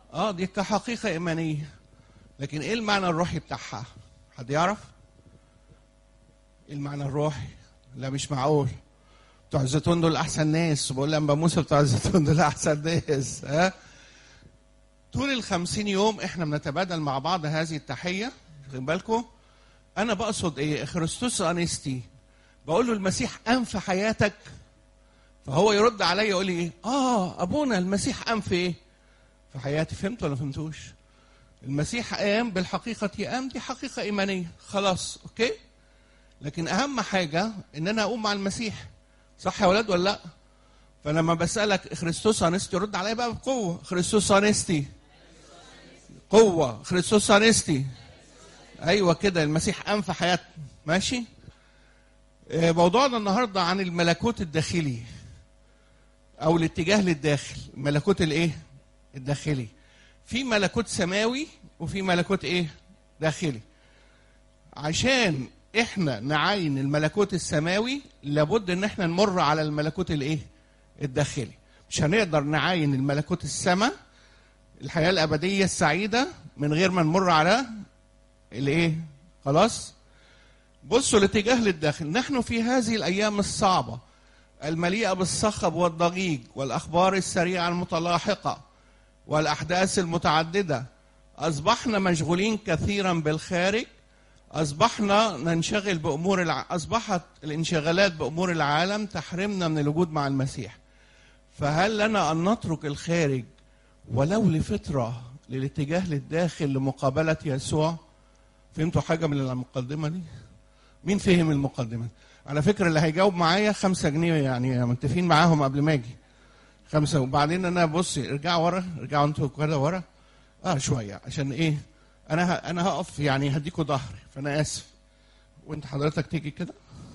اه دي كحقيقه ايمانيه لكن ايه المعنى الروحي بتاعها حد يعرف ايه المعنى الروحي لا مش معقول بتوع الزيتون دول احسن ناس بقول لما موسى بتوع الزيتون دول احسن ناس ها طول الخمسين يوم احنا بنتبادل مع بعض هذه التحيه واخدين بالكم انا بقصد ايه خريستوس انستي بقول له المسيح قام في حياتك فهو يرد عليا يقول لي ايه اه ابونا المسيح قام في ايه في حياتي فهمت ولا فهمتوش المسيح قام بالحقيقة قام دي حقيقة إيمانية خلاص أوكي لكن أهم حاجة إن أنا أقوم مع المسيح صح يا ولاد ولا لأ فلما بسألك خريستوس أنستي رد عليا بقى بقوة خريستوس أنستي قوة خريستوس أنستي أيوة كده المسيح قام في حياتنا ماشي آه، موضوعنا النهاردة عن الملكوت الداخلي أو الاتجاه للداخل الملكوت الإيه الداخلي في ملكوت سماوي وفي ملكوت ايه داخلي عشان احنا نعاين الملكوت السماوي لابد ان احنا نمر على الملكوت الايه الداخلي مش هنقدر نعاين الملكوت السماء الحياه الابديه السعيده من غير ما نمر على الايه خلاص بصوا الاتجاه للداخل نحن في هذه الايام الصعبه المليئه بالصخب والضجيج والاخبار السريعه المتلاحقه والاحداث المتعدده اصبحنا مشغولين كثيرا بالخارج اصبحنا ننشغل بامور الع... اصبحت الانشغالات بامور العالم تحرمنا من الوجود مع المسيح فهل لنا ان نترك الخارج ولو لفتره للاتجاه للداخل لمقابله يسوع فهمتوا حاجه من المقدمه دي مين فهم المقدمه على فكره اللي هيجاوب معايا خمسة جنيه يعني متفقين معاهم قبل ما اجي خمسة وبعدين انا بصي ارجعوا ورا ارجعوا انتوا كده ورا اه شويه عشان ايه انا ه... انا هقف يعني هديكوا ظهري فانا اسف وانت حضرتك تيجي كده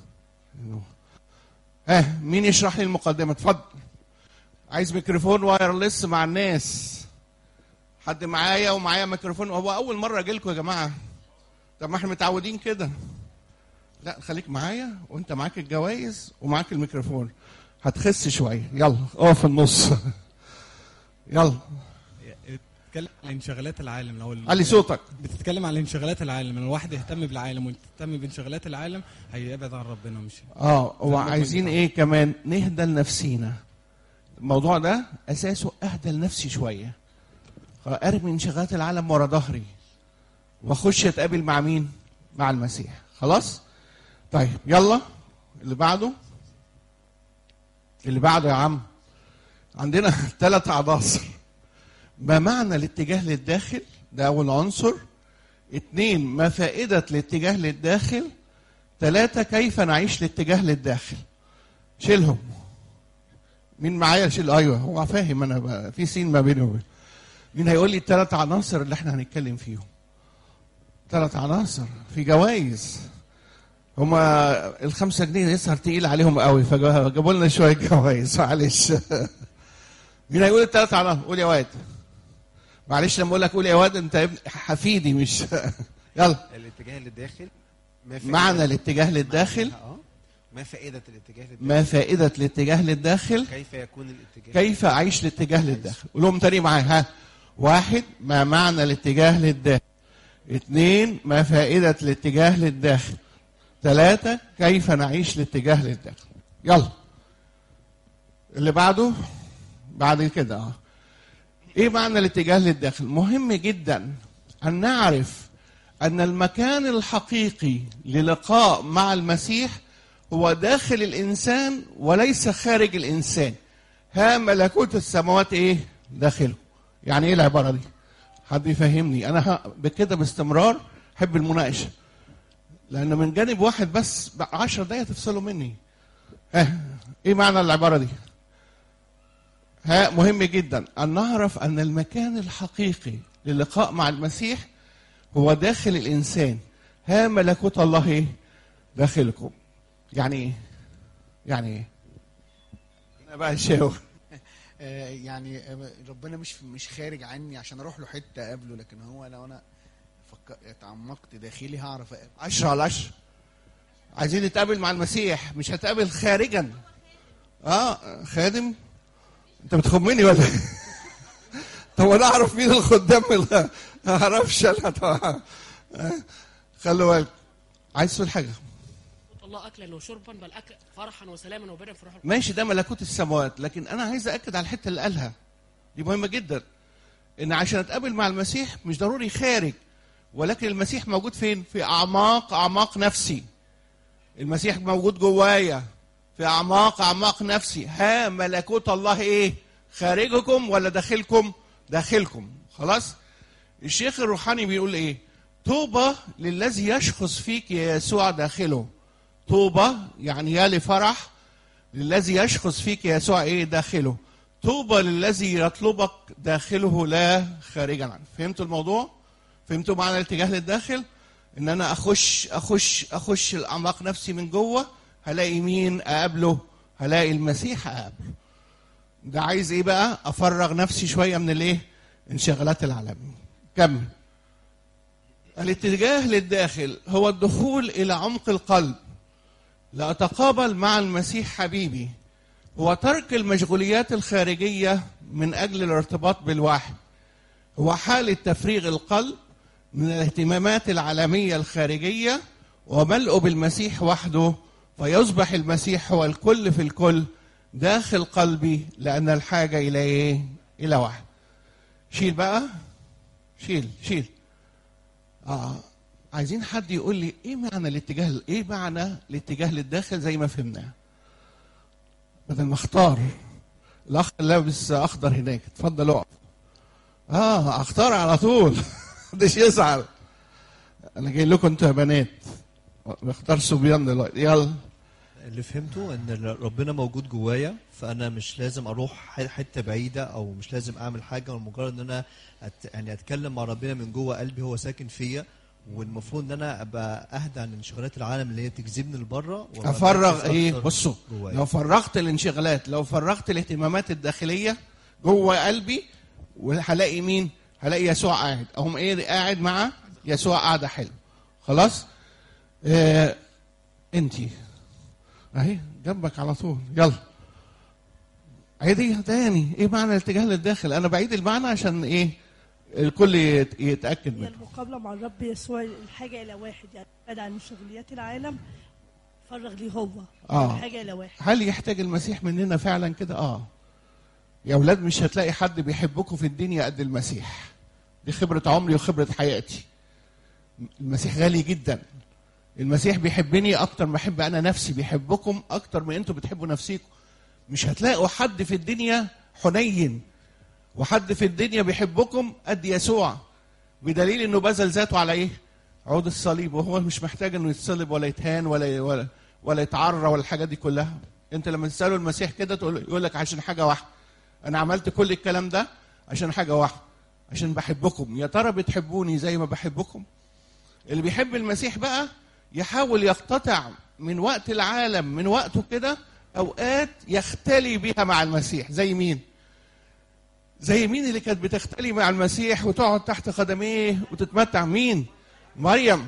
ها مين يشرح لي المقدمه اتفضل عايز ميكروفون وايرلس مع الناس حد معايا ومعايا ميكروفون هو اول مره اجي لكم يا جماعه طب ما احنا متعودين كده لا خليك معايا وانت معاك الجوائز ومعاك الميكروفون هتخس شويه يلا اقف في النص يلا بتتكلم عن انشغالات العالم لو ال- علي صوتك بتتكلم عن انشغالات العالم لو الواحد يهتم بالعالم ويهتم بانشغالات العالم هيبعد عن ربنا مش اه زي ما وعايزين كنت ايه كمان نهدى لنفسينا الموضوع ده اساسه اهدى لنفسي شويه خلاص، ارمي انشغالات العالم ورا ظهري واخش اتقابل مع مين مع المسيح خلاص طيب يلا اللي بعده اللي بعده يا عم عندنا ثلاث عناصر ما معنى الاتجاه للداخل ده اول عنصر اثنين ما فائده الاتجاه للداخل ثلاثة كيف نعيش الاتجاه للداخل شيلهم مين معايا شيل ايوه هو فاهم انا بقى في سين ما بيني وبين مين هيقول لي الثلاث عناصر اللي احنا هنتكلم فيهم ثلاث عناصر في جوائز هما الخمسة جنيه يسهر تقيل عليهم قوي فجابوا لنا شوية جوائز معلش مين هيقول الثلاث عناصر قول يا واد معلش لما اقول لك قول يا واد انت ابن حفيدي مش يلا الاتجاه للداخل ما فائدة- معنى الاتجاه للداخل اه ما فائدة الاتجاه للداخل ما فائدة الاتجاه للداخل كيف يكون الاتجاه كيف أعيش الاتجاه للداخل قولهم تاني معايا ها واحد ما معنى الاتجاه للداخل اثنين ما فائدة الاتجاه للداخل ثلاثة كيف نعيش الاتجاه للداخل يلا اللي بعده بعد كده اه ايه معنى الاتجاه للداخل مهم جدا ان نعرف ان المكان الحقيقي للقاء مع المسيح هو داخل الانسان وليس خارج الانسان ها ملكوت السماوات ايه داخله يعني ايه العباره دي حد يفهمني انا ه- بكده باستمرار احب المناقشه لان من جانب واحد بس 10 دقايق تفصلوا مني ها ايه معنى العباره دي ها مهم جدا ان نعرف ان المكان الحقيقي للقاء مع المسيح هو داخل الانسان ها ملكوت الله ايه داخلكم يعني ايه يعني ايه انا بقى شاور آه، يعني آه، ربنا مش مش خارج عني عشان اروح له حته اقابله لكن هو لو انا فك... اتعمقت داخلي هعرف اقابله عشرة على عشرة عايزين نتقابل مع المسيح مش هتقابل خارجا اه خادم انت بتخمني ولا إيه؟ هو انا اعرف مين الخدام من ما اعرفش انا طبعا خلوا بالك عايز تقول حاجه الله اكلا وشربا بل أكل فرحا وسلاما وبرا في روح القدس. ماشي ده ملكوت السماوات لكن انا عايز اكد على الحته اللي قالها دي مهمه جدا ان عشان اتقابل مع المسيح مش ضروري خارج ولكن المسيح موجود فين في اعماق اعماق نفسي المسيح موجود جوايا في اعماق اعماق نفسي ها ملكوت الله ايه خارجكم ولا داخلكم داخلكم خلاص الشيخ الروحاني بيقول ايه طوبى للذي يشخص فيك يا يسوع داخله طوبى يعني يا لفرح للذي يشخص فيك يسوع ايه داخله طوبى للذي يطلبك داخله لا خارجا عنه فهمتوا الموضوع فهمتوا معنى الاتجاه للداخل ان انا اخش اخش اخش الاعماق نفسي من جوه هلاقي مين اقابله هلاقي المسيح اقابله ده عايز ايه بقى افرغ نفسي شويه من الايه انشغالات العالم كمل الاتجاه للداخل هو الدخول الى عمق القلب لأتقابل مع المسيح حبيبي هو ترك المشغوليات الخارجية من أجل الارتباط بالواحد هو حالة تفريغ القلب من الاهتمامات العالمية الخارجية وملئه بالمسيح وحده فيصبح المسيح هو الكل في الكل داخل قلبي لأن الحاجة إلى إيه؟ إلى واحد شيل بقى شيل شيل آه عايزين حد يقول لي ايه معنى الاتجاه ايه معنى الاتجاه للداخل زي ما فهمناه بدل ما اختار الاخ اللي لابس اخضر هناك اتفضل اقف اه اختار على طول محدش يزعل انا جاي لكم انتوا يا بنات بختار صبيان دلوقتي يلا اللي فهمته ان ربنا موجود جوايا فانا مش لازم اروح ح- حته بعيده او مش لازم اعمل حاجه لمجرد ان انا أت... يعني اتكلم مع ربنا من جوه قلبي هو ساكن فيا والمفروض ان انا ابقى اهدى عن انشغالات العالم اللي هي تجذبني لبره وأبقى افرغ مركز ايه أكتر بصوا جوايا. لو فرغت الانشغالات لو فرغت الاهتمامات الداخليه جوه قلبي وهلاقي مين هلاقي يسوع قاعد اقوم ايه قاعد مع يسوع قاعده حلو خلاص آه انتي اهي جنبك على طول يلا عيدي تاني ايه معنى الاتجاه للداخل انا بعيد المعنى عشان ايه الكل يت- يتاكد هي منه المقابلة مع الرب يسوع الحاجة إلى واحد يعني بعد عن شغليات العالم فرغ ليه هو آه. الحاجة إلى واحد هل يحتاج المسيح مننا فعلا كده اه يا اولاد مش هتلاقي حد بيحبكم في الدنيا قد المسيح دي خبرة عمري وخبرة حياتي المسيح غالي جدا المسيح بيحبني اكتر ما احب انا نفسي بيحبكم اكتر ما انتوا بتحبوا نفسيكم مش هتلاقوا حد في الدنيا حنين وحد في الدنيا بيحبكم قد يسوع بدليل انه بذل ذاته على ايه عود الصليب وهو مش محتاج انه يتصلب ولا يتهان ولا ولا ولا يتعرى ولا الحاجات دي كلها انت لما تساله المسيح كده تقول يقول لك عشان حاجه واحده انا عملت كل الكلام ده عشان حاجه واحده عشان بحبكم يا ترى بتحبوني زي ما بحبكم اللي بيحب المسيح بقى يحاول يقتطع من وقت العالم من وقته كده اوقات يختلي بيها مع المسيح زي مين زي مين اللي كانت بتختلي مع المسيح وتقعد تحت قدميه وتتمتع مين مريم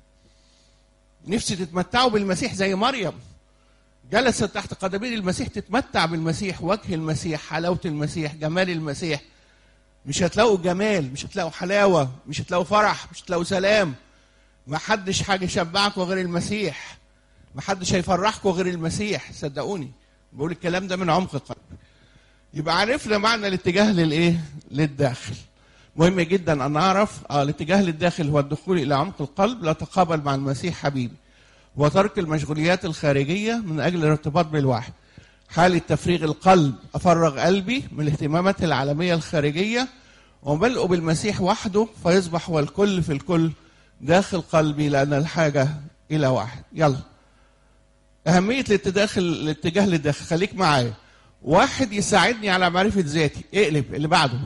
نفسي تتمتعوا بالمسيح زي مريم جلست تحت قدمين المسيح تتمتع بالمسيح وجه المسيح حلاوة المسيح جمال المسيح مش هتلاقوا جمال مش هتلاقوا حلاوة مش هتلاقوا فرح مش هتلاقوا سلام ما حدش حاجة يشبعكم غير المسيح ما حدش هيفرحكم غير المسيح صدقوني بقول الكلام ده من عمق قلبي يبقى عرفنا معنى الاتجاه للايه للداخل مهم جدا ان نعرف اه الاتجاه للداخل هو الدخول الى عمق القلب لا تقابل مع المسيح حبيبي وترك المشغوليات الخارجيه من اجل الارتباط بالواحد حالة تفريغ القلب أفرغ قلبي من الاهتمامات العالمية الخارجية وملئه بالمسيح وحده فيصبح هو الكل في الكل داخل قلبي لأن الحاجة إلى واحد يلا أهمية الاتجاه الاتجاه للداخل خليك معايا واحد يساعدني على معرفة ذاتي اقلب اللي بعده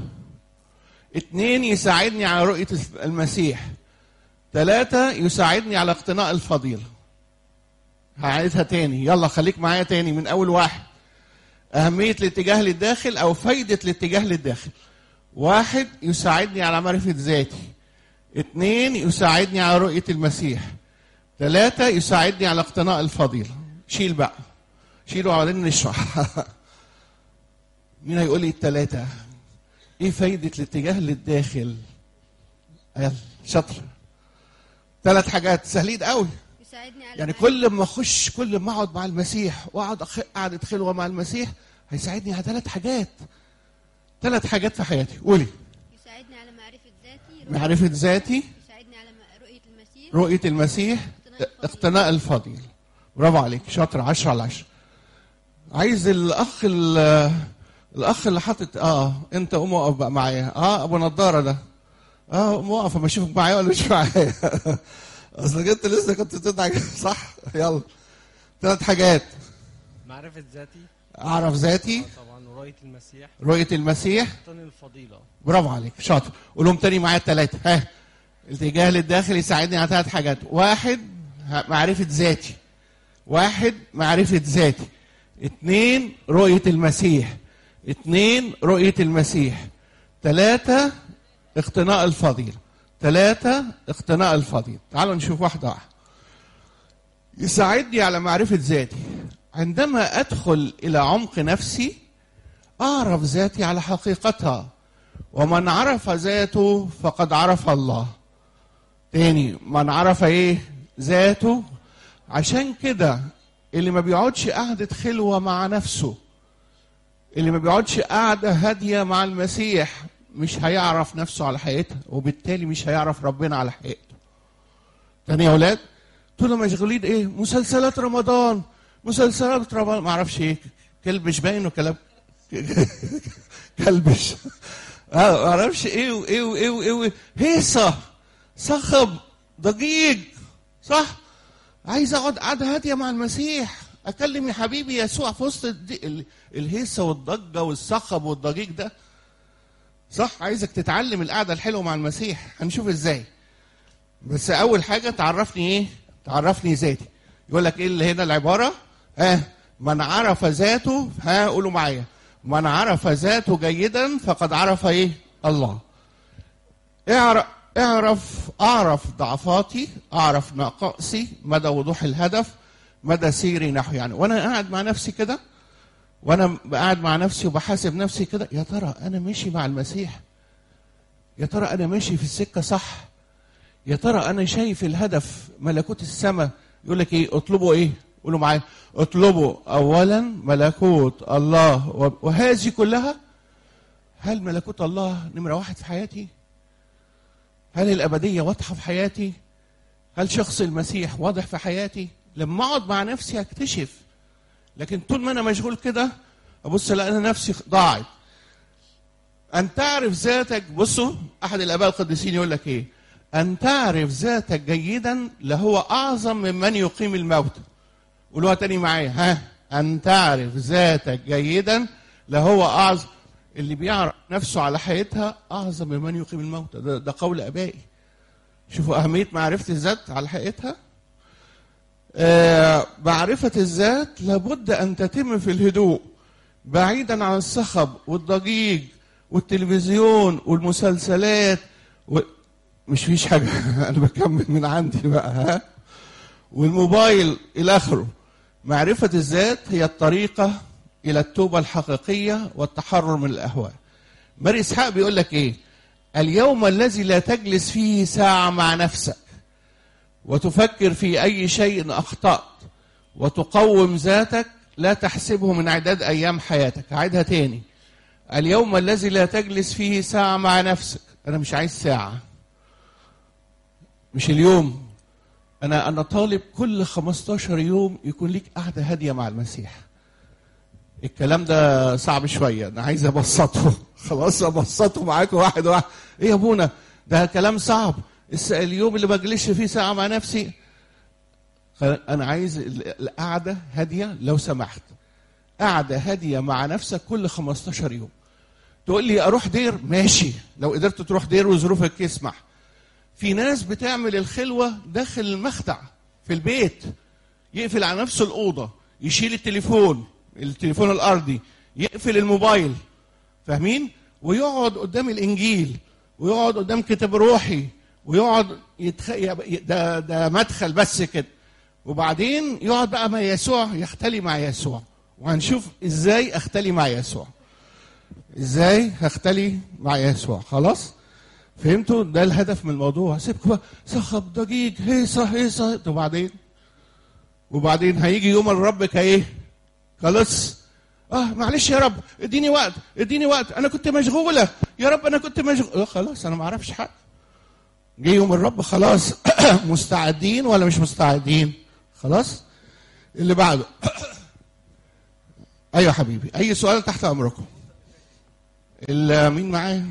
اتنين يساعدني على رؤية المسيح ثلاثة يساعدني على اقتناء الفضيلة هعيدها تاني يلا خليك معايا تاني من أول واحد أهمية الاتجاه للداخل أو فايدة الاتجاه للداخل واحد يساعدني على معرفة ذاتي اثنين يساعدني على رؤية المسيح ثلاثة يساعدني على اقتناء الفضيلة شيل بقى شيلوا وبعدين نشرح مين هيقول لي الثلاثة ايه فايده الاتجاه للداخل يلا شاطر ثلاث حاجات سهلين قوي يساعدني على يعني معرفة- كل ما اخش كل ما اقعد مع المسيح واقعد أخ- قعده خلوه مع المسيح هيساعدني على ثلاث حاجات ثلاث حاجات في حياتي قولي يساعدني على معرفة ذاتي معرفة ذاتي يساعدني على م- رؤية المسيح رؤية المسيح اقتناء الفضيل برافو عليك شاطر 10 على 10 عايز الاخ ال- الاخ اللي حاطط اه انت قوم اقف بقى معايا اه ابو نضاره ده اه قوم اقف اما اشوفك معايا ولا مش معايا اصلك انت لسه كنت بتضحك صح يلا ثلاث حاجات معرفة ذاتي اعرف ذاتي آه طبعا ورؤية المسيح رؤية المسيح اقتني الفضيلة برافو عليك شاطر قولهم تاني معايا الثلاثة ها الاتجاه للداخل يساعدني على ثلاث حاجات واحد ه- معرفة ذاتي واحد معرفة ذاتي اثنين رؤية المسيح اثنين رؤية المسيح ثلاثة اقتناء الفضيلة ثلاثة اقتناء الفضيلة تعالوا نشوف واحدة واحدة يساعدني على معرفة ذاتي عندما أدخل إلى عمق نفسي أعرف ذاتي على حقيقتها ومن عرف ذاته فقد عرف الله تاني من عرف ايه ذاته عشان كده اللي ما بيقعدش قعدة خلوة مع نفسه اللي ما بيقعدش قعدة هادية مع المسيح مش هيعرف نفسه على حقيقتها وبالتالي مش هيعرف ربنا على حقيقته تاني يا اولاد طول ما مشغولين ايه مسلسلات رمضان مسلسلات رمضان ما اعرفش ايه كلبش باين وكلام كلبش اه ما اعرفش ايه وايه وايه وايه وايه هيصه صخب ضجيج صح عايز اقعد قعده هاديه مع المسيح اكلم يا حبيبي يسوع في وسط الد- ال- الهيصه والضجه والصخب والضجيج ده صح عايزك تتعلم القعده الحلوه مع المسيح هنشوف ازاي بس اول حاجه تعرفني ايه تعرفني ذاتي يقول لك ايه اللي هنا العباره ها من عرف ذاته ها قولوا معايا من عرف ذاته جيدا فقد عرف ايه الله اعرف اعرف اعرف ضعفاتي اعرف نقائصي مدى وضوح الهدف مدى سيري نحو يعني وانا قاعد مع نفسي كده وانا قاعد مع نفسي وبحاسب نفسي كده يا ترى انا ماشي مع المسيح يا ترى انا ماشي في السكه صح يا ترى انا شايف الهدف ملكوت السماء يقول لك ايه اطلبوا ايه قولوا معايا اطلبوا اولا ملكوت الله و- وهذه كلها هل ملكوت الله نمره واحد في حياتي هل الابديه واضحه في حياتي هل شخص المسيح واضح في حياتي لما اقعد مع نفسي اكتشف لكن طول ما انا مشغول كده ابص الاقي انا نفسي ضاعت ان تعرف ذاتك بصوا احد الاباء القديسين يقول لك ايه ان تعرف ذاتك جيدا لهو اعظم ممن يقيم الموت قولوها تاني معايا ها ان تعرف ذاتك جيدا لهو اعظم اللي بيعرف نفسه على حقيقتها اعظم ممن يقيم الموت ده, ده قول ابائي شوفوا اهميه معرفه الذات على حقيقتها آه معرفه الذات لابد ان تتم في الهدوء بعيدا عن الصخب والضجيج والتلفزيون والمسلسلات و... مش فيش حاجه انا بكمل من عندي بقى ها والموبايل الى اخره معرفه الذات هي الطريقه الى التوبه الحقيقيه والتحرر من الاهواء ماري اسحاق بيقول لك ايه اليوم الذي لا تجلس فيه ساعه مع نفسك وتفكر في اي شيء اخطات وتقوم ذاتك لا تحسبه من عداد ايام حياتك هعيدها تاني اليوم الذي لا تجلس فيه ساعه مع نفسك انا مش عايز ساعه مش اليوم انا انا طالب كل 15 يوم يكون ليك قعده هاديه مع المسيح الكلام ده صعب شويه انا عايز ابسطه خلاص ابسطه معاكم واحد واحد ايه يا ابونا ده كلام صعب الس- اليوم اللي بجلسش فيه ساعه مع نفسي خل- انا عايز ال- القعده هاديه لو سمحت قعده هاديه مع نفسك كل 15 يوم تقول لي اروح دير ماشي لو قدرت تروح دير وظروفك يسمح في ناس بتعمل الخلوة داخل المخدع في البيت يقفل على نفسه الأوضة يشيل التليفون التليفون الأرضي يقفل الموبايل فاهمين ويقعد قدام الإنجيل ويقعد قدام كتاب روحي ويقعد يتخ... يب- ده ده مدخل بس كده وبعدين يقعد بقى مع يسوع يختلي مع يسوع وهنشوف ازاي اختلي مع يسوع ازاي هختلي مع يسوع خلاص فهمتوا ده الهدف من الموضوع سيبكوا بقى صخب ضجيج هيصه هيصه وبعدين وبعدين هيجي يوم الرب كايه خلاص اه معلش يا رب اديني وقت اديني وقت انا كنت مشغوله يا رب انا كنت مشغول آه خلاص انا ما اعرفش حاجه جه يوم الرب خلاص مستعدين ولا مش مستعدين خلاص اللي بعده ايوه حبيبي اي سؤال تحت امركم ال- مين معايا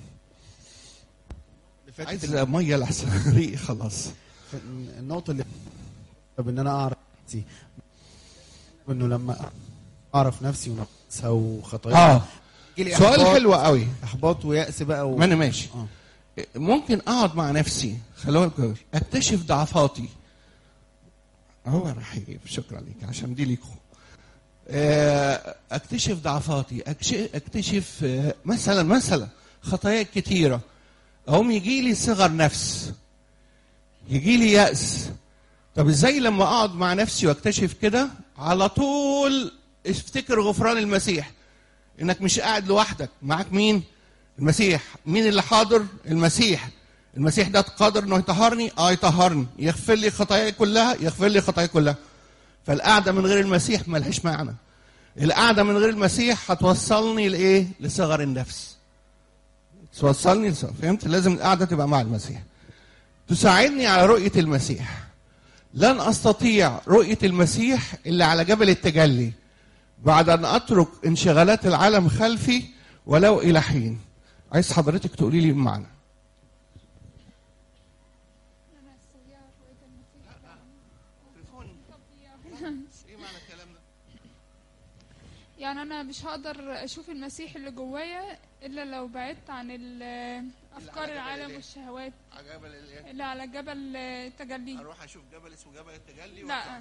عايز ميه لحسن ريقي خلاص النقطة اللي طب ان انا اعرف نفسي انه لما اعرف نفسي ونقصها وخطاياها اه يجيلي سؤال إحباط- حلو قوي احباط ويأس بقى و... ما انا ماشي آه. ممكن اقعد مع نفسي خلونا بالكم اكتشف ضعفاتي هو رحيم شكرا لك عشان دي ليكم آه، اكتشف ضعفاتي أكش- اكتشف آه، مثلا مثلا خطايا كتيره اقوم يجي لي صغر نفس يجي لي يأس طب ازاي لما اقعد مع نفسي واكتشف كده على طول افتكر غفران المسيح انك مش قاعد لوحدك معاك مين المسيح مين اللي حاضر المسيح المسيح ده قادر انه يطهرني اه يطهرني يغفر لي خطاياي كلها يغفر لي خطاياي كلها فالقعده من غير المسيح ملهاش معنى القعده من غير المسيح هتوصلني لايه لصغر النفس توصلني لصغر. فهمت لازم القعده تبقى مع المسيح تساعدني على رؤيه المسيح لن استطيع رؤيه المسيح الا على جبل التجلي بعد ان اترك انشغالات العالم خلفي ولو الى حين عايز حضرتك تقولي لي بمعنى يعني انا مش هقدر اشوف المسيح اللي جوايا الا لو بعدت عن ال- افكار العالم والشهوات اللي على جبل التجلي اروح اشوف جبل اسمه جبل التجلي لا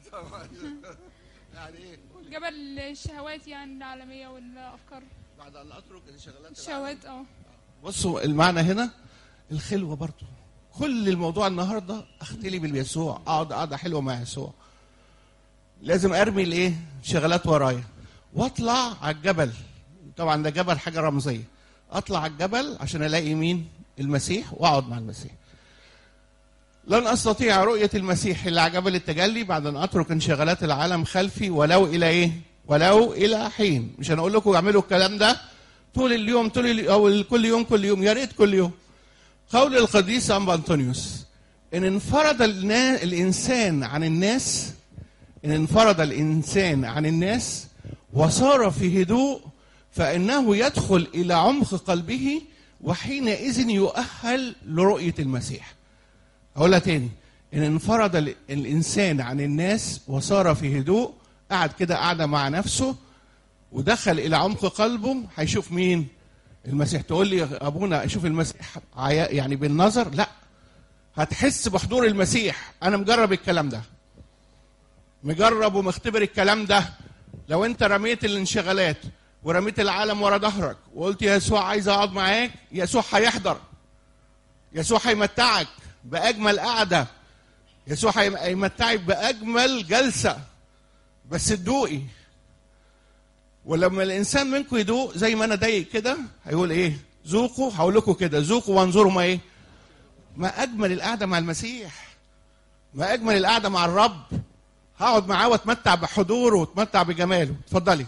يعني ايه جبل الشهوات يعني العالمية والافكار بعد ان اترك انشغالات الشهوات اه بصوا المعنى هنا الخلوه برضو كل الموضوع النهارده اختلي باليسوع اقعد قعده حلوه مع يسوع لازم ارمي الايه شغلات ورايا واطلع على الجبل طبعا ده جبل حاجه رمزيه اطلع على الجبل عشان الاقي مين المسيح واقعد مع المسيح لن استطيع رؤيه المسيح الا على جبل التجلي بعد ان اترك انشغالات العالم خلفي ولو الى ايه ولو الى حين مش هنقول لكم اعملوا الكلام ده طول اليوم طول اليوم او كل يوم كل يوم يا ريت كل يوم قول القديس أنبا أنطونيوس إن انفرد النا- الإنسان عن الناس إن انفرد الإنسان عن الناس وصار في هدوء فإنه يدخل إلى عمق قلبه وحينئذ يؤهل لرؤية المسيح أقولها تاني إن انفرد ال- الإنسان عن الناس وصار في هدوء قعد كده قاعدة مع نفسه ودخل إلى عمق قلبه هيشوف مين المسيح تقول لي يا ابونا اشوف المسيح عيا- يعني بالنظر لا هتحس بحضور المسيح انا مجرب الكلام ده مجرب ومختبر الكلام ده لو انت رميت الانشغالات ورميت العالم ورا ظهرك وقلت يا يسوع عايز اقعد معاك يسوع هيحضر يسوع هيمتعك باجمل قعده يسوع هيم- هيمتعك باجمل جلسه بس تدوقي ولما الانسان منكم يدوق زي ما انا ضايق كده هيقول ايه ذوقوا هقول لكم كده ذوقوا وانظروا ما ايه ما اجمل القعده مع المسيح ما اجمل القعده مع الرب هقعد معاه واتمتع بحضوره واتمتع بجماله اتفضلي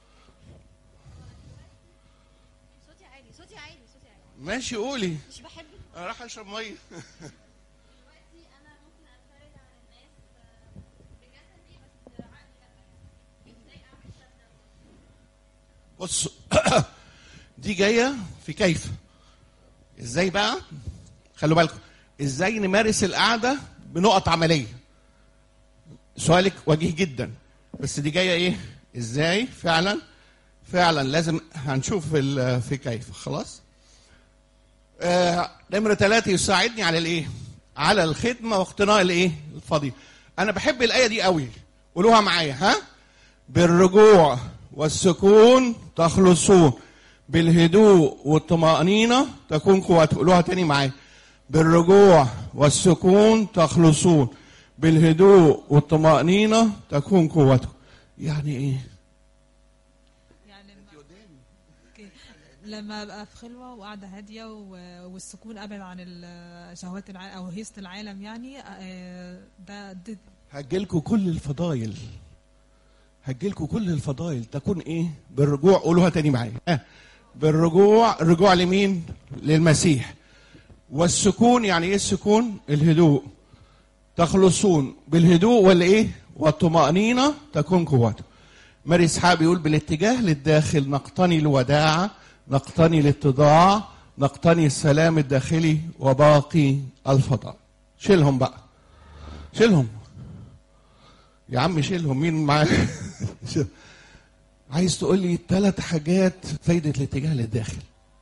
صوتي عالي صوتي عالي صوتي عالي ماشي قولي مش بحب انا راح اشرب ميه دلوقتي انا ممكن انفرد عن الناس آه، بجسدي بس عقلي لا ازاي اعمل ده بص دي جايه في كيف ازاي بقى خلوا بالكم ازاي نمارس القعده بنقط عمليه سؤالك وجيه جدا بس دي جايه ايه ازاي فعلا فعلا لازم هنشوف في ال- في كيف خلاص آه نمره ثلاثة يساعدني على الايه على الخدمه واقتناء الايه الفضيله انا بحب الايه دي قوي قولوها معايا ها بالرجوع والسكون تخلصون بالهدوء والطمأنينة تكون قوتكم قولوها تاني معايا بالرجوع والسكون تخلصون بالهدوء والطمأنينة تكون قوتكم يعني ايه يعني الم- اوكي لما ابقى في خلوه وقاعده هاديه و- والسكون ابعد عن ال- شهوات العالم او هيصه العالم يعني آه، ده ده هجيلكوا كل الفضايل هجيلكوا كل الفضايل تكون ايه بالرجوع قولوها تاني معايا آه. بالرجوع الرجوع لمين للمسيح والسكون يعني ايه السكون الهدوء تخلصون بالهدوء والايه والطمأنينة تكون قوته ماري اسحاق بيقول بالاتجاه للداخل نقتني الوداعة نقتني الاتضاع نقتني السلام الداخلي وباقي الفضاء شيلهم بقى شيلهم يا عم شيلهم مين معايا عايز تقول لي ثلاث حاجات فايدة الاتجاه للداخل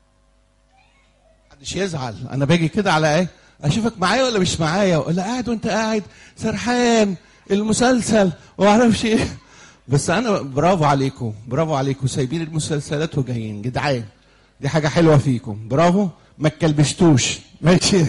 محدش يزعل انا باجي كده على ايه اشوفك معايا ولا مش معايا ولا قاعد وانت قاعد سرحان المسلسل ومعرفش ايه بس انا برافو عليكم برافو عليكم سايبين المسلسلات وجايين جدعان دي حاجه حلوه فيكم برافو ما تكلبشتوش ماشي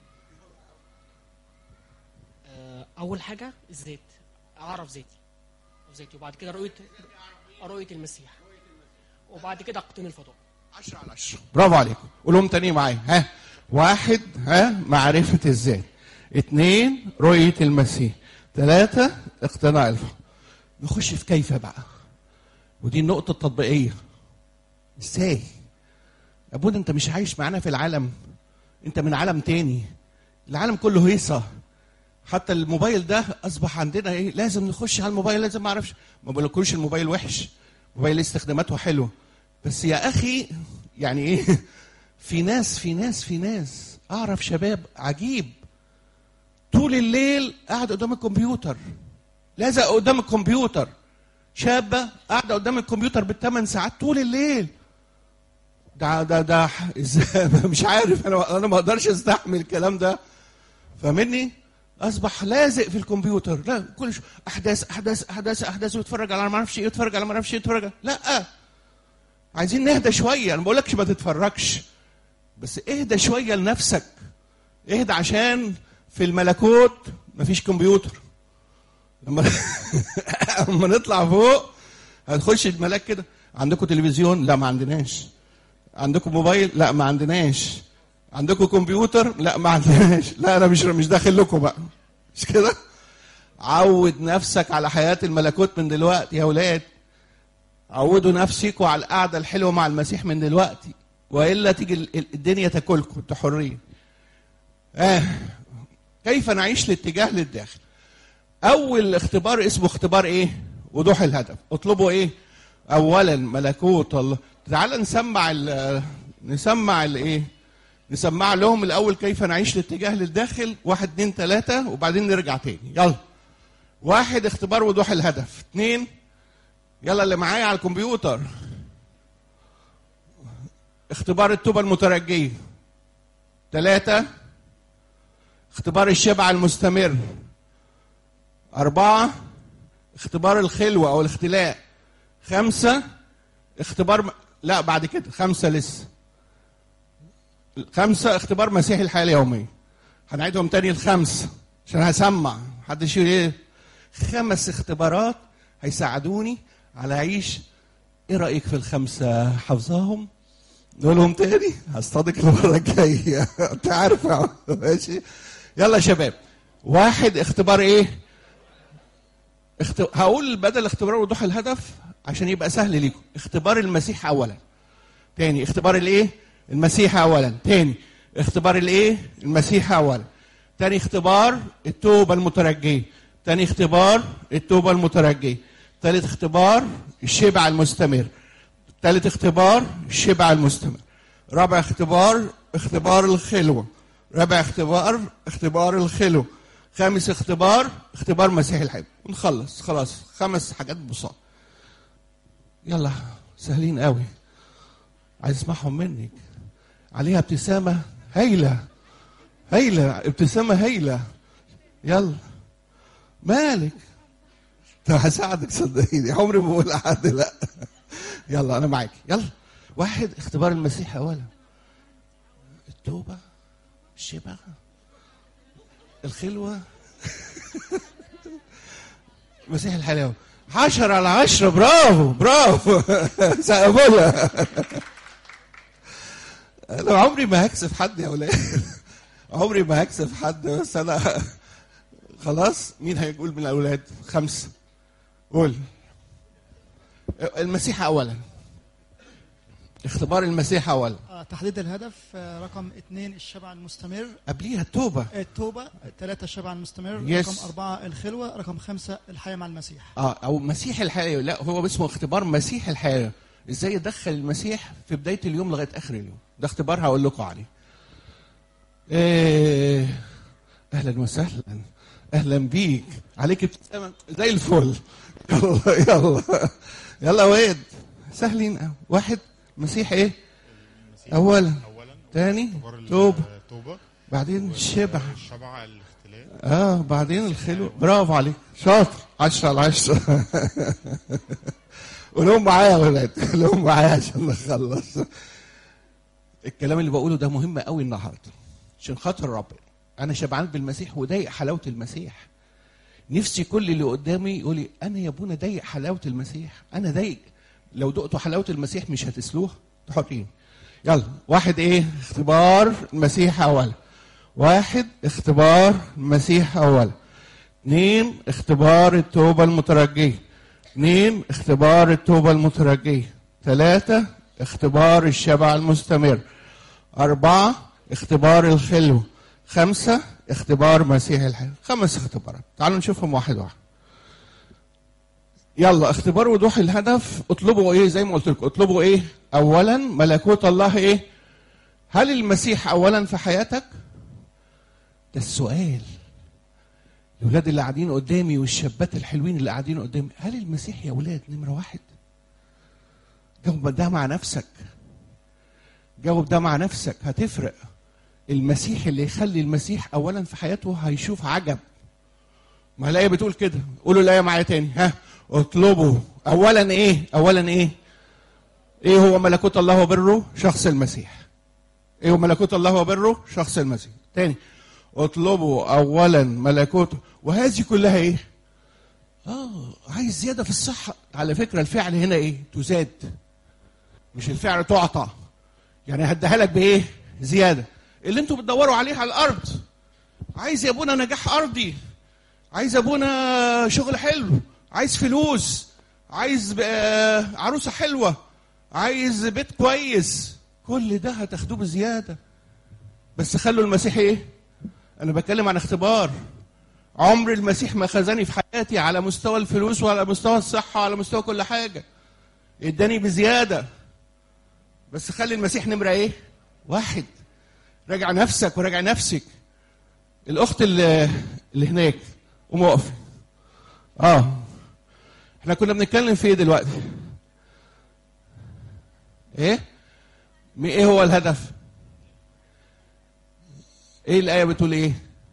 آه، اول حاجه الذات اعرف ذاتي ذاتي وبعد كده رؤيه رؤيه المسيح وبعد كده اقتني الفضاء 10 على 10 برافو عليكم قولهم تاني معايا ها واحد ها معرفة الذات اثنين رؤية المسيح ثلاثة اقتناع الفهم نخش في كيف بقى ودي النقطة التطبيقية ازاي ابونا انت مش عايش معانا في العالم انت من عالم تاني العالم كله هيصة حتى الموبايل ده اصبح عندنا ايه لازم نخش على الموبايل لازم ما اعرفش ما بقولكوش الموبايل وحش الموبايل استخداماته حلوه بس يا اخي يعني ايه في ناس في ناس في ناس اعرف شباب عجيب طول الليل قاعد قدام الكمبيوتر لازق قدام الكمبيوتر شابه قاعده قدام الكمبيوتر بالثمان ساعات طول الليل ده ده ده ازاي مش عارف انا انا ما اقدرش استحمل الكلام ده فاهمني اصبح لازق في الكمبيوتر لا كل شو احداث احداث احداث احداث ويتفرج على ما اعرفش ايه يتفرج على ما اعرفش ايه يتفرج على- لا عايزين نهدى شويه انا ما بقولكش ما تتفرجش بس اهدى شويه لنفسك اهدى عشان في الملكوت مفيش كمبيوتر لما لما نطلع فوق هتخش الملاك كده عندكم تلفزيون لا ما عندناش عندكم موبايل لا ما عندناش عندكم كمبيوتر لا ما عندناش لا انا مش مش داخل لكم بقى مش كده عود نفسك على حياه الملكوت من دلوقتي يا اولاد عودوا نفسكم على القعده الحلوه مع المسيح من دلوقتي والا تيجي ال- ال- الدنيا تاكلكم انتوا حرين آه. كيف نعيش الاتجاه للداخل اول اختبار اسمه اختبار ايه وضوح الهدف اطلبوا ايه اولا ملكوت الله تعال نسمع ال نسمع الايه نسمع لهم الاول كيف نعيش الاتجاه للداخل واحد اتنين تلاته وبعدين نرجع تاني يلا واحد اختبار وضوح الهدف اتنين يلا اللي معايا على الكمبيوتر اختبار التوبة المترجية ثلاثة اختبار الشبع المستمر أربعة اختبار الخلوة أو الاختلاء خمسة اختبار م... لا بعد كده خمسة لسه خمسة اختبار مسيح الحياة اليومية هنعيدهم تاني الخمسة عشان هسمع محدش يقول ايه خمس اختبارات هيساعدوني على اعيش ايه رايك في الخمسه حافظاهم نقولهم تاني هصطادق المره الجايه انت عارف يا- ماشي يلا يا شباب واحد اختبار ايه اخت... هقول بدل اختبار وضوح الهدف عشان يبقى سهل ليكم اختبار المسيح اولا تاني اختبار الايه المسيح اولا تاني اختبار الايه المسيح اولا تاني اختبار التوبه المترجيه تاني اختبار التوبه المترجيه تالت اختبار الشبع المستمر تالت اختبار الشبع المستمر رابع اختبار اختبار الخلوه رابع اختبار اختبار الخلوه خامس اختبار اختبار مسيح الحب ونخلص خلاص خمس حاجات بساط يلا سهلين قوي عايز اسمعهم منك عليها ابتسامه هايله هايله ابتسامه هايله يلا مالك طب هساعدك صدقيني عمري ما بقول لحد لا يلا انا معاك يلا واحد اختبار المسيح اولا التوبه الشبع الخلوه مسيح الحلاوه عشرة على عشرة برافو برافو سقفوا لها انا عمري ما هكسف حد يا ولاد عمري ما هكسف حد بس انا خلاص مين هيقول من الاولاد خمسه قول المسيح اولا اختبار المسيح اولا آه، تحديد الهدف آه، رقم اثنين الشبع المستمر قبليها التوبه التوبة ثلاثة الشبع المستمر Yes. رقم أربعة الخلوة رقم خمسة الحياة مع المسيح اه او مسيح الحياه لا هو اسمه اختبار مسيح الحياه ازاي ادخل المسيح في بدايه اليوم لغايه اخر اليوم ده اختبار هقول لكم عليه إيه اهلا وسهلا اهلا بيك عليك ابتسامه زي الفل يلا يلا يلا واد سهلين أوي. واحد مسيح ايه اولا تاني توبه توبة بعدين الشبع الشبع الاختلاف اه بعدين الخلو برافو عليك شاطر 10 على 10 قولهم معايا يا ولاد قولهم معايا عشان نخلص الكلام اللي بقوله ده مهم قوي النهارده عشان خاطر ربنا انا شبعان بالمسيح وضايق حلاوه المسيح نفسي كل اللي قدامي يقول لي انا يا ابونا ضايق حلاوه المسيح انا ضايق لو دقتوا حلاوه المسيح مش هتسلوها انتوا حرين يلا واحد ايه اختبار المسيح اولا واحد اختبار المسيح اولا اثنين اختبار التوبه المترجيه اثنين اختبار التوبه المترجيه ثلاثه اختبار الشبع المستمر أربعة اختبار الخلوة خمسة اختبار مسيح الحياة خمس اختبارات تعالوا نشوفهم واحد واحد يلا اختبار وضوح الهدف اطلبوا ايه زي ما قلت لكم اطلبوا ايه اولا ملكوت الله ايه هل المسيح اولا في حياتك ده السؤال الاولاد اللي قاعدين قدامي والشابات الحلوين اللي قاعدين قدامي هل المسيح يا اولاد نمره واحد جاوب ده مع نفسك جاوب ده مع نفسك هتفرق المسيح اللي يخلي المسيح اولا في حياته هيشوف عجب ما الايه بتقول كده قولوا الايه معايا تاني ها اطلبوا اولا ايه اولا ايه ايه هو ملكوت الله وبره شخص المسيح ايه هو ملكوت الله وبره شخص المسيح تاني اطلبوا اولا ملكوته وهذه كلها ايه اه عايز زياده في الصحه على فكره الفعل هنا ايه تزاد مش الفعل تعطى يعني هديها لك بايه زياده اللي انتوا بتدوروا عليه على الارض عايز يا ابونا نجاح ارضي عايز يا ابونا شغل حلو عايز فلوس عايز آه، عروسه حلوه عايز بيت كويس كل ده هتاخدوه بزياده بس خلوا المسيح ايه انا بتكلم عن اختبار عمر المسيح ما خزاني في حياتي على مستوى الفلوس وعلى مستوى الصحه وعلى مستوى كل حاجه اداني بزياده بس خلي المسيح نمره ايه واحد راجع نفسك وراجع نفسك الاخت اللي, اللي هناك قوم اقفي اه احنا كنا بنتكلم في ايه دلوقتي ايه مي- ايه هو الهدف ايه الايه بتقول ايه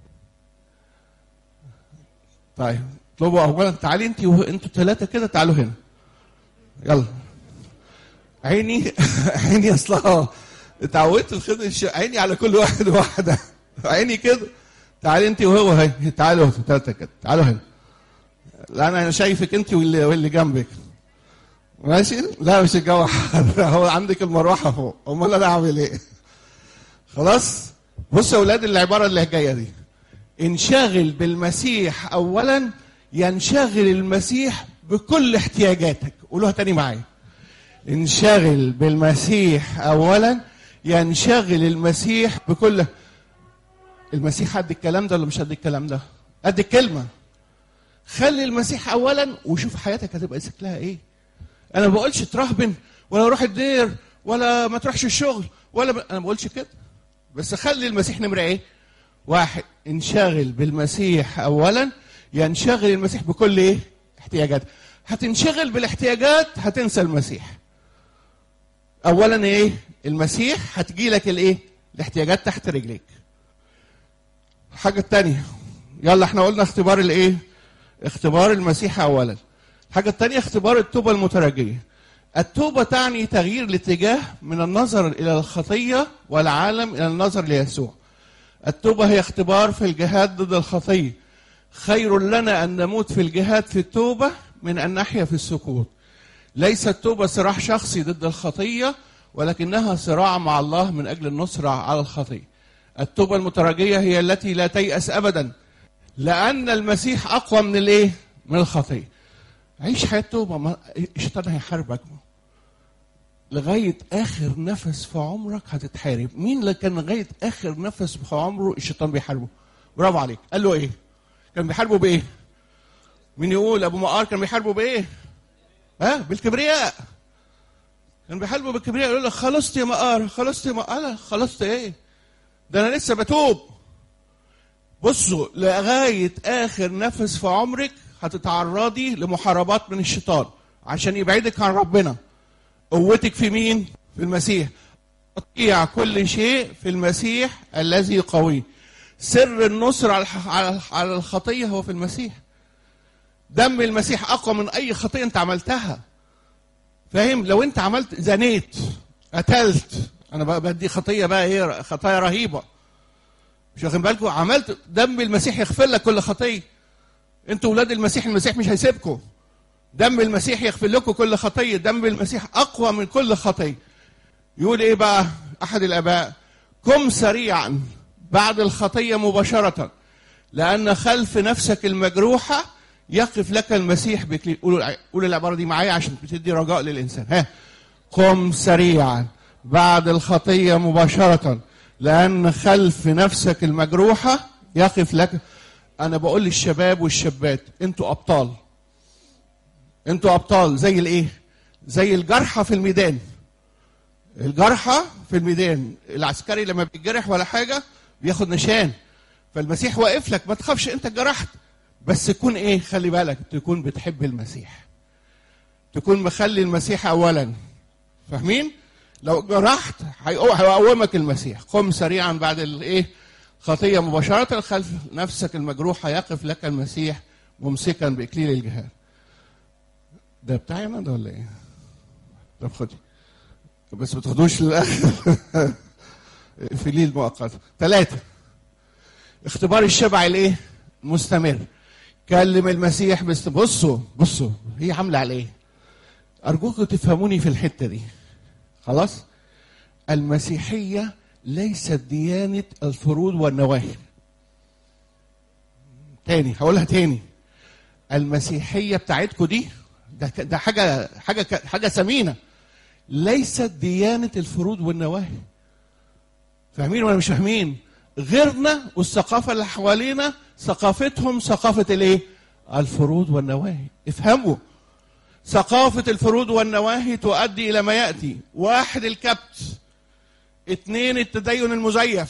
طيب اطلبوا اولا تعالي انت وانتوا ثلاثه كده تعالوا هنا يلا عيني عيني اصلها اتعودت الخدمه الش- عيني على كل واحد واحده عيني كده تعالي انت وهو هي تعالوا ثلاثه كده تعالوا هنا لا انا شايفك انت واللي واللي جنبك ماشي لا مش الجو حر هو عندك المروحه فوق امال انا اعمل ايه خلاص بص يا اولاد العباره اللي جايه دي انشغل بالمسيح اولا ينشغل المسيح بكل احتياجاتك قولوها تاني معايا انشغل بالمسيح اولا ينشغل المسيح بكل المسيح قد الكلام ده ولا مش قد الكلام ده قد الكلمه خلي المسيح اولا وشوف حياتك هتبقى شكلها ايه انا ما بقولش ترهبن ولا روح الدير ولا ما تروحش الشغل ولا ب... انا ما بقولش كده بس خلي المسيح نمره ايه واحد انشغل بالمسيح اولا ينشغل المسيح بكل ايه احتياجات هتنشغل بالاحتياجات هتنسى المسيح اولا ايه المسيح هتجي لك الايه الاحتياجات تحت رجليك الحاجه الثانيه يلا احنا قلنا اختبار الايه اختبار المسيح اولا الحاجه الثانيه اختبار التوبه المترجيه التوبه تعني تغيير الاتجاه من النظر الى الخطيه والعالم الى النظر ليسوع التوبه هي اختبار في الجهاد ضد الخطيه خير لنا ان نموت في الجهاد في التوبه من ان نحيا في السكوت ليس التوبه صراح شخصي ضد الخطيه ولكنها صراع مع الله من اجل النصره على الخطيه التوبه المتراجيه هي التي لا تيأس ابدا لان المسيح اقوى من الايه من الخطيه عيش حياه توبه ما الشيطان هيحاربك لغايه اخر نفس في عمرك هتتحارب مين اللي كان لغايه اخر نفس في عمره الشيطان بيحاربه برافو عليك قال له ايه كان بيحاربه بايه مين يقول ابو مقار كان بيحاربه بايه ها بالكبرياء كان بيحاربه بالكبرياء يقول لك خلصت يا مقار خلصت يا مقار خلصت ايه ده انا لسه بتوب بصوا لغايه اخر نفس في عمرك هتتعرضي لمحاربات من الشيطان عشان يبعدك عن ربنا قوتك في مين في المسيح تطيع كل شيء في المسيح الذي قوي سر النصر على الح- على على الخطيه هو في المسيح دم المسيح اقوى من اي خطيه انت عملتها فاهم لو انت عملت زنيت قتلت انا بقى بدي خطيه بقى ايه خطايا رهيبه مش واخد بالكم عملت دم المسيح يغفر لك كل خطيه انتوا ولاد المسيح المسيح مش هيسيبكم دم المسيح يغفر لكم كل خطيه دم المسيح اقوى من كل خطيه يقول ايه بقى احد الاباء قم سريعا بعد الخطيه مباشره لان خلف نفسك المجروحه يقف لك المسيح بكلي قولوا قولوا العباره دي معايا عشان بتدي رجاء للانسان ها قم سريعا بعد الخطيه مباشره لان خلف نفسك المجروحه يقف لك انا بقول للشباب والشابات انتوا ابطال انتوا ابطال زي الايه زي الجرحى في الميدان الجرحى في الميدان العسكري لما بيتجرح ولا حاجه بياخد نشان فالمسيح واقف لك ما تخافش انت اتجرحت بس تكون ايه خلي بالك تكون بتحب المسيح تكون مخلي المسيح اولا فاهمين لو جرحت هيقو- هيقومك المسيح قم سريعا بعد الايه خطيه مباشره خلف نفسك المجروحه يقف لك المسيح ممسكا باكليل الجهاد ده بتاعي انا ده ولا ايه طب خدي بس ما تاخدوش للاخر في ليل مؤقت ثلاثه اختبار الشبع الايه مستمر كلم المسيح بس بصوا بصوا هي عامله على ايه ارجوكم تفهموني في الحته دي خلاص المسيحيه ليست ديانه الفروض والنواهي تاني هقولها تاني المسيحيه بتاعتكم دي ده ك- ده حاجه حاجه ك- حاجه ثمينه ليست ديانه الفروض والنواهي فاهمين ولا مش فاهمين غيرنا والثقافه اللي حوالينا ثقافتهم ثقافه الايه الفروض والنواهي افهموا ثقافة الفروض والنواهي تؤدي إلى ما يأتي واحد الكبت اثنين التدين المزيف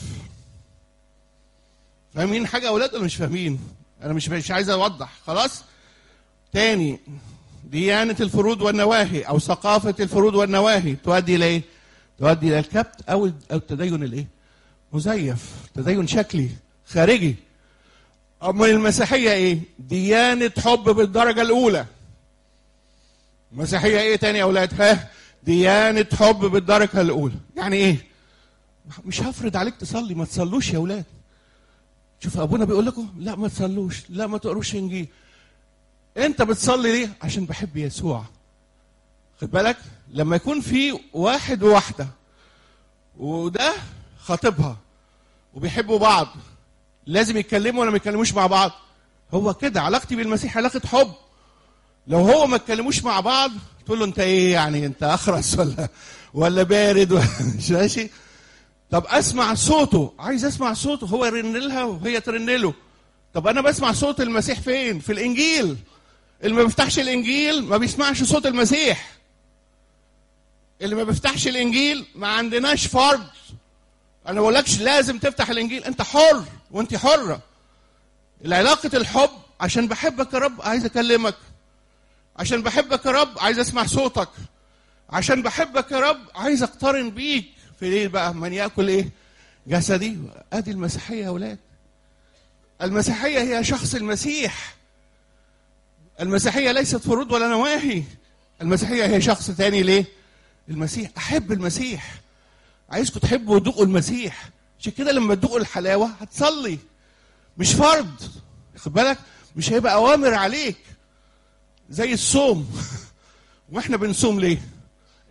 فاهمين حاجة يا أولاد ولا مش فاهمين أنا مش مش عايز أوضح خلاص تاني ديانة الفروض والنواهي أو ثقافة الفروض والنواهي تؤدي إلى إيه؟ تؤدي إلى الكبت أو أو التدين الإيه؟ مزيف تدين شكلي خارجي أما المسيحية إيه؟ ديانة حب بالدرجة الأولى مسيحية ايه تاني يا اولاد ها ديانة حب بالدرجة الاولى يعني ايه مش هفرض عليك تصلي ما تصلوش يا اولاد شوف ابونا بيقول لكم لا ما تصلوش لا ما تقروش انجيل انت بتصلي ليه عشان بحب يسوع خد بالك لما يكون في واحد وواحدة وده خاطبها وبيحبوا بعض لازم يتكلموا ولا ما يتكلموش مع بعض هو كده علاقتي بالمسيح علاقة حب لو هو ما اتكلموش مع بعض تقول له انت ايه يعني انت اخرس ولا ولا بارد ولا مش ماشي طب اسمع صوته عايز اسمع صوته هو يرن لها وهي ترن له طب انا بسمع صوت المسيح فين في الانجيل اللي ما بيفتحش الانجيل ما بيسمعش صوت المسيح اللي ما بيفتحش الانجيل ما عندناش فرض انا ما بقولكش لازم تفتح الانجيل انت حر وانت حره العلاقه الحب عشان بحبك يا رب عايز اكلمك عشان بحبك يا رب عايز اسمع صوتك عشان بحبك يا رب عايز اقترن بيك في ليه بقى من ياكل ايه جسدي ادي المسيحيه يا اولاد المسيحيه هي شخص المسيح المسيحيه ليست فروض ولا نواهي المسيحيه هي شخص تاني ليه المسيح احب المسيح عايزكم تحبوا وتدوقوا المسيح عشان كده لما تدوقوا الحلاوه هتصلي مش فرض خد بالك مش هيبقى اوامر عليك زي الصوم واحنا بنصوم ليه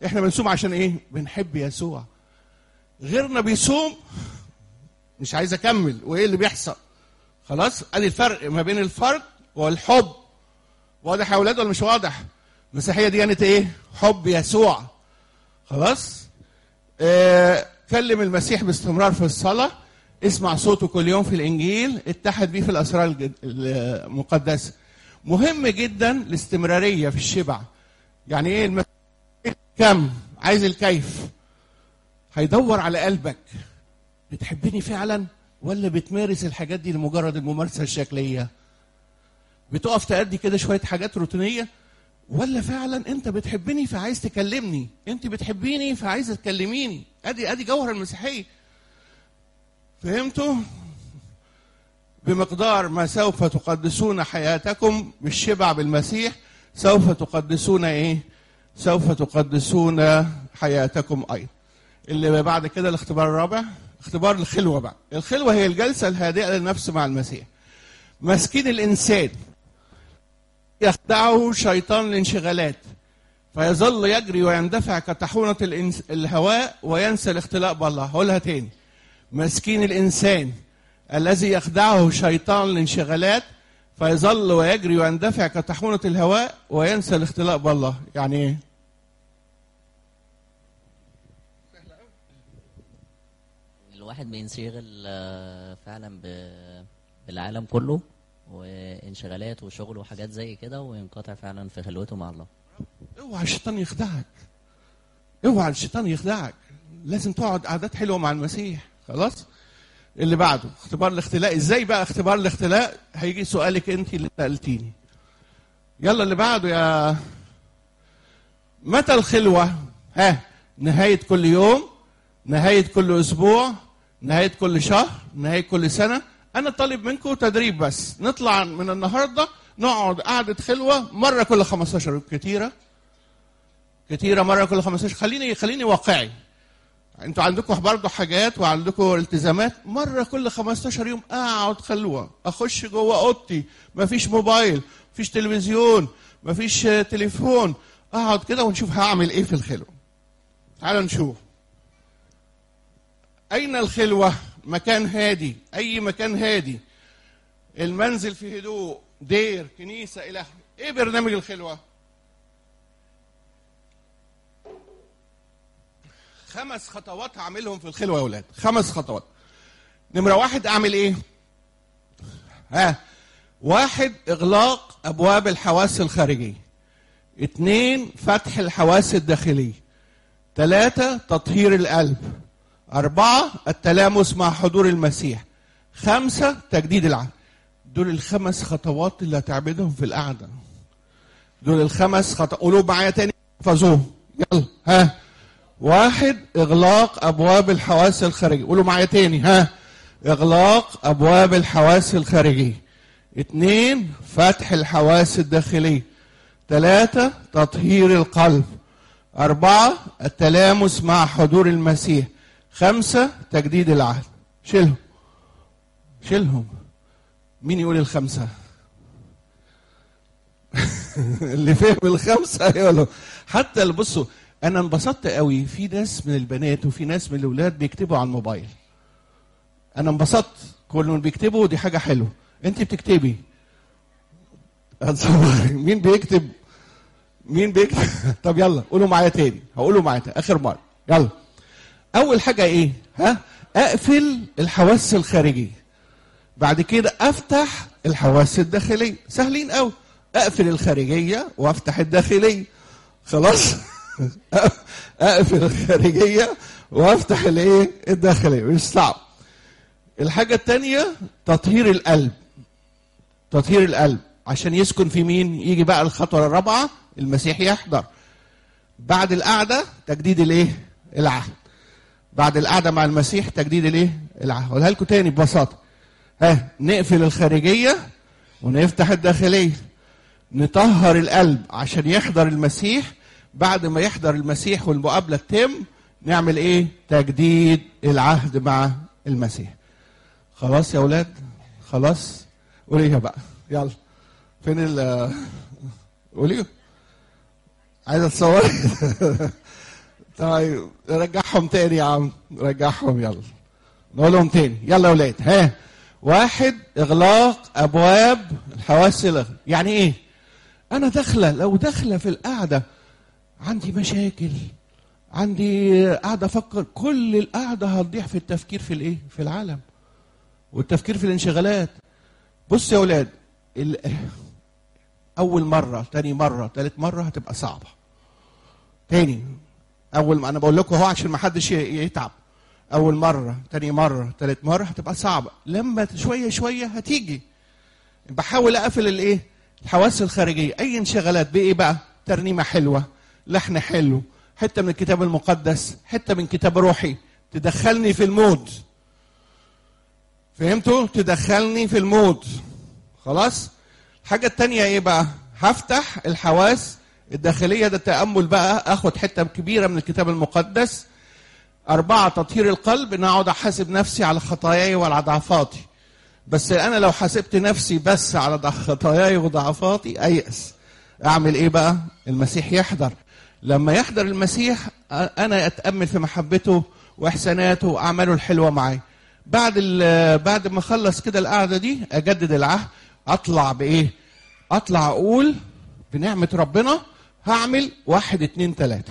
احنا بنصوم عشان ايه بنحب يسوع غيرنا بيصوم مش عايز اكمل وايه اللي بيحصل خلاص ادي الفرق ما بين الفرق والحب واضح يا اولاد ولا مش واضح المسيحيه دي كانت ايه حب يسوع خلاص آه كلم المسيح باستمرار في الصلاه اسمع صوته كل يوم في الانجيل اتحد بيه في الاسرار الجد- المقدسه مهم جدا الاستمراريه في الشبع يعني ايه المسيح كم عايز الكيف هيدور على قلبك بتحبني فعلا ولا بتمارس الحاجات دي لمجرد الممارسه الشكليه بتقف تأدي كده شويه حاجات روتينيه ولا فعلا انت بتحبني فعايز تكلمني انت بتحبيني فعايزه تكلميني ادي ادي جوهر المسيحيه فهمتوا بمقدار ما سوف تقدسون حياتكم بالشبع بالمسيح سوف تقدسون ايه سوف تقدسون حياتكم ايضا اللي بعد كده الاختبار الرابع اختبار الخلوه بقى الخلوه هي الجلسه الهادئه للنفس مع المسيح مسكين الانسان يخدعه شيطان الانشغالات فيظل يجري ويندفع كطاحونة الإنس- الهواء وينسى الاختلاء بالله هقولها تاني مسكين الإنسان الذي يخدعه شيطان الانشغالات فيظل ويجري ويندفع كطاحونة الهواء وينسى الاختلاء بالله يعني ايه الواحد بينشغل آه، فعلا ب- بالعالم كله وانشغالات وشغل وحاجات زي كده وينقطع فعلا في خلوته مع الله اوعى الشيطان يخدعك اوعى الشيطان يخدعك لازم تقعد قعدات حلوه مع المسيح خلاص اللي بعده اختبار الاختلاء ازاي بقى اختبار الاختلاء هيجي سؤالك انت اللي سالتيني يلا اللي بعده يا متى الخلوه ها نهايه كل يوم نهايه كل اسبوع نهايه كل شهر نهايه كل سنه انا طالب منكم تدريب بس نطلع من النهارده نقعد قعده خلوه مره كل 15 يوم كتيره كتيره مره كل 15 خليني خليني واقعي انتوا عندكم برضه حاجات وعندكم التزامات مره كل 15 يوم اقعد خلوه اخش جوه اوضتي مفيش موبايل مفيش تلفزيون مفيش آه، تليفون اقعد كده ونشوف هعمل ايه في الخلوه تعالوا نشوف اين الخلوه مكان هادي اي مكان هادي المنزل في هدوء دير كنيسه الى آخره. ايه برنامج الخلوه خمس خطوات هعملهم في الخلوه يا اولاد خمس خطوات نمره واحد اعمل ايه ها واحد اغلاق ابواب الحواس الخارجيه اتنين فتح الحواس الداخليه ثلاثة تطهير القلب أربعة التلامس مع حضور المسيح خمسة تجديد العقل دول الخمس خطوات اللي هتعملهم في القعدة دول الخمس خطوات قولوا معايا تاني احفظوهم يلا ها واحد اغلاق ابواب الحواس الخارجيه قولوا معايا تاني ها اغلاق ابواب الحواس الخارجيه اتنين فتح الحواس الداخليه ثلاثة تطهير القلب أربعة التلامس مع حضور المسيح خمسة تجديد العهد شيلهم شيلهم مين يقول الخمسة اللي فهم الخمسة يقولوا حتى اللي بصوا أنا انبسطت قوي في ناس من البنات وفي ناس من الأولاد بيكتبوا على الموبايل أنا انبسطت كلهم بيكتبوا دي حاجة حلوة أنت بتكتبي أتصور. مين بيكتب مين بيكتب طب يلا قولوا معايا تاني هقولوا معايا تاني. اخر مره يلا اول حاجه ايه ها اقفل الحواس الخارجيه بعد كده افتح الحواس الداخليه سهلين قوي اقفل الخارجيه وافتح الداخليه خلاص اقفل الخارجيه وافتح الايه الداخليه مش صعب الحاجه الثانيه تطهير القلب تطهير القلب عشان يسكن في مين يجي بقى الخطوه الرابعه المسيح يحضر بعد القعده تجديد الايه العهد بعد القعده مع المسيح تجديد الايه العهد هقولها لكم تاني ببساطه ها نقفل الخارجيه ونفتح الداخليه نطهر القلب عشان يحضر المسيح بعد ما يحضر المسيح والمقابله تتم نعمل ايه تجديد العهد مع المسيح خلاص يا اولاد خلاص قوليها بقى يلا فين ال قولي عايزه تصوري طيب رجعهم تاني يا عم رجعهم يلا نقولهم تاني يلا يا ولاد ها واحد اغلاق ابواب الحواس الغ- يعني ايه انا داخله لو داخله في القعده عندي مشاكل عندي قاعده افكر كل القعده هتضيع في التفكير في الايه في العالم والتفكير في الانشغالات بص يا ولاد ال... اول مره تاني مره تالت مره هتبقى صعبه تاني اول ما انا بقول لكم اهو عشان ما حدش ي- يتعب اول مره تاني مره تالت مره هتبقى صعبه لما شويه شويه هتيجي بحاول اقفل الايه الحواس الخارجيه اي انشغالات بايه بقى ترنيمه حلوه لحن حلو حته من الكتاب المقدس حته من كتاب روحي تدخلني في المود فهمتوا تدخلني في المود خلاص الحاجه التانية ايه بقى هفتح الحواس الداخليه ده التامل بقى اخد حته كبيره من الكتاب المقدس أربعة تطهير القلب إن أقعد أحاسب نفسي على خطاياي وعلى ضعفاتي بس أنا لو حاسبت نفسي بس على ضع- خطاياي وضعفاتي أيأس أعمل إيه بقى؟ المسيح يحضر لما يحضر المسيح أ- أنا أتأمل في محبته وإحساناته وأعماله الحلوة معي بعد ال- بعد ما أخلص كده القعدة دي أجدد العهد أطلع بإيه؟ أطلع أقول بنعمة ربنا هعمل واحد اتنين تلاتة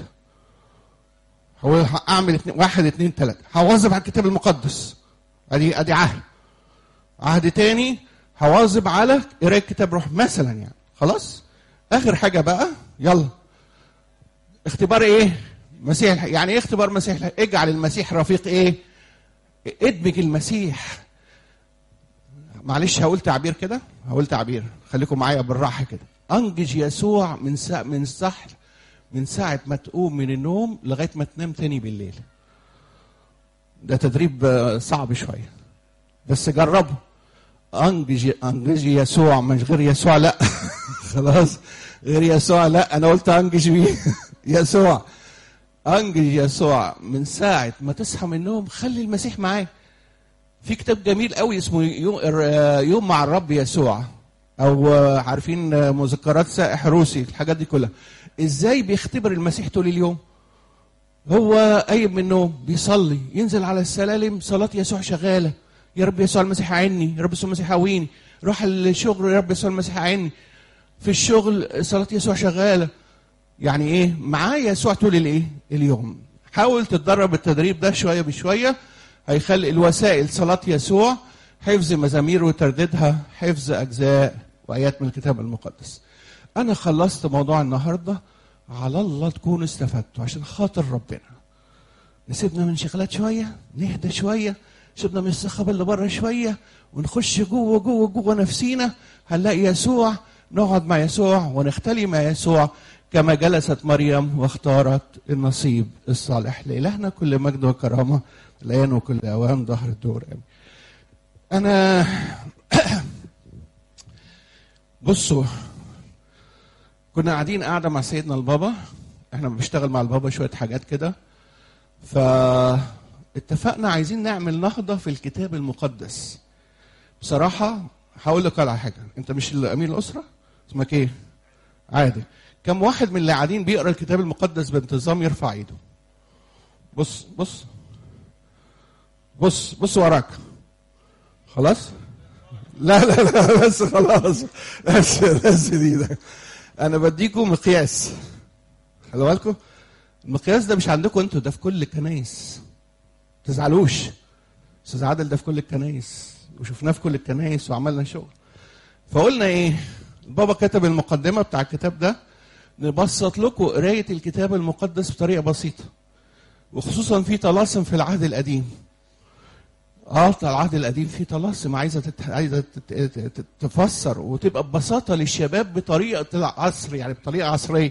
هو اعمل اتنين واحد اتنين تلاته هواظب على الكتاب المقدس ادي ادي عهد عهد تاني هواظب على قرايه كتاب روح مثلا يعني خلاص اخر حاجه بقى يلا اختبار ايه مسيح الح- يعني ايه اختبار مسيح الح- اجعل المسيح رفيق ايه ادمج المسيح معلش هقول تعبير كده هقول تعبير خليكم معايا بالراحه كده انجز يسوع من ساعة من سحر من ساعة ما تقوم من النوم لغاية ما تنام تاني بالليل ده تدريب آه، صعب شوية بس جربه انجز انجز يسوع مش غير يسوع لا خلاص غير يسوع لا انا قلت انجز بيه يسوع انجز يسوع من ساعة ما تصحى من النوم خلي المسيح معاك في كتاب جميل قوي اسمه يوم, يوم مع الرب يسوع او آه، عارفين آه، مذكرات سائح روسي الحاجات دي كلها ازاي بيختبر المسيح طول اليوم هو قايم من النوم بيصلي ينزل على السلالم صلاة يسوع شغالة يا رب يسوع المسيح عيني يا رب يسوع المسيح عويني روح الشغل يا رب يسوع المسيح عيني في الشغل صلاة يسوع شغالة يعني ايه معاه يسوع طول الايه اليوم حاول تتدرب التدريب ده شوية بشوية هيخلي الوسائل صلاة يسوع حفظ مزامير وترديدها حفظ أجزاء وآيات من الكتاب المقدس أنا خلصت موضوع النهاردة على الله تكونوا استفدتوا عشان خاطر ربنا نسيبنا من انشغالات شوية نهدى شوية سيبنا من الصخب اللي بره شوية ونخش جوه جوه جوه نفسينا هنلاقي يسوع نقعد مع يسوع ونختلي مع يسوع كما جلست مريم واختارت النصيب الصالح لإلهنا كل مجد وكرامة الآن وكل أوان ظهر الدور آمين أنا بصوا كنا قاعدين قاعدة مع سيدنا البابا احنا بنشتغل مع البابا شوية حاجات كده فاتفقنا عايزين نعمل نهضة في الكتاب المقدس بصراحة هقول لك على حاجة انت مش امين الأسرة اسمك ايه عادي كم واحد من اللي قاعدين بيقرا الكتاب المقدس بانتظام يرفع ايده بص بص بص بص وراك خلاص لا لا لا بس خلاص بس بس دي ده انا بديكم مقياس خلي بالكم المقياس ده مش عندكم انتوا ده في كل الكنايس ما تزعلوش استاذ عادل ده في كل الكنايس وشفناه في كل الكنايس وعملنا شغل فقلنا ايه بابا كتب المقدمه بتاع الكتاب ده نبسط لكم قرايه الكتاب المقدس بطريقه بسيطه وخصوصا في طلاسم في العهد القديم اه العهد القديم فيه طلاسم عايزه تت... عايزه تت... تت... تفسر وتبقى ببساطه للشباب بطريقه العصر يعني بطريقه عصريه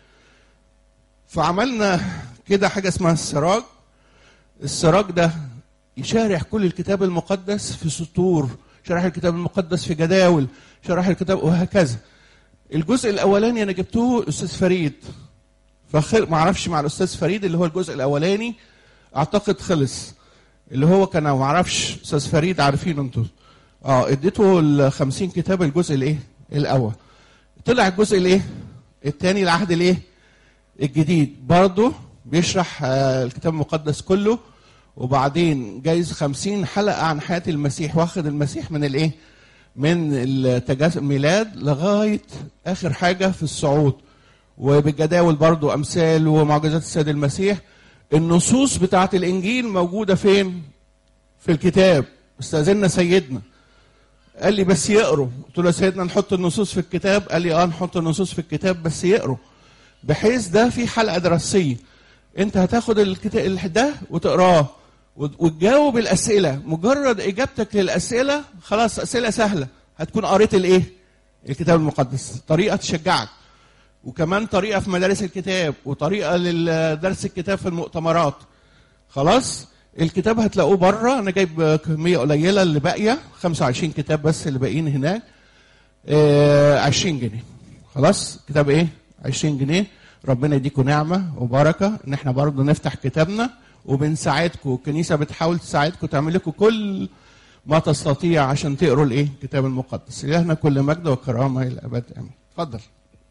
فعملنا كده حاجه اسمها السراج السراج ده يشارح كل الكتاب المقدس في سطور شرح الكتاب المقدس في جداول شرح الكتاب وهكذا الجزء الاولاني انا جبته الاستاذ فريد فخل ما اعرفش مع الاستاذ فريد اللي هو الجزء الاولاني اعتقد خلص اللي هو كان ما اعرفش استاذ فريد عارفينه انتوا اه اديته ال 50 كتاب الجزء الايه الاول طلع الجزء الايه الثاني العهد الايه الجديد برضه بيشرح آه، الكتاب المقدس كله وبعدين جايز خمسين حلقة عن حياة المسيح واخد المسيح من الايه من التجاس الميلاد لغاية آخر حاجة في الصعود وبالجداول برضو أمثال ومعجزات السيد المسيح النصوص بتاعت الإنجيل موجودة فين في الكتاب استاذنا سيدنا قال لي بس يقروا قلت له يا سيدنا نحط النصوص في الكتاب قال لي اه نحط النصوص في الكتاب بس يقروا بحيث ده في حلقه دراسيه انت هتاخد الكتاب ده وتقراه وت- وتجاوب الاسئله مجرد اجابتك للاسئله خلاص اسئله سهله هتكون قريت الايه الكتاب المقدس طريقه تشجعك وكمان طريقه في مدارس الكتاب وطريقه لدرس الكتاب في المؤتمرات خلاص الكتاب هتلاقوه بره انا جايب كميه قليله اللي باقيه 25 كتاب بس اللي باقيين هناك آه 20 جنيه خلاص كتاب ايه 20 جنيه ربنا يديكم نعمه وبركه ان احنا برضه نفتح كتابنا وبنساعدكم الكنيسه بتحاول تساعدكم تعمل لكم كل ما تستطيع عشان تقروا الايه الكتاب المقدس الهنا كل مجد وكرامه الى الابد امين اتفضل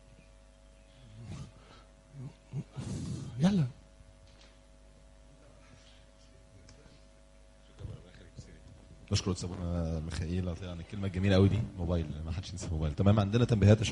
يلا بشكر استاذ ابونا ميخائيل يعني الكلمه الجميله قوي دي موبايل ما حدش ينسى موبايل تمام عندنا تنبيهات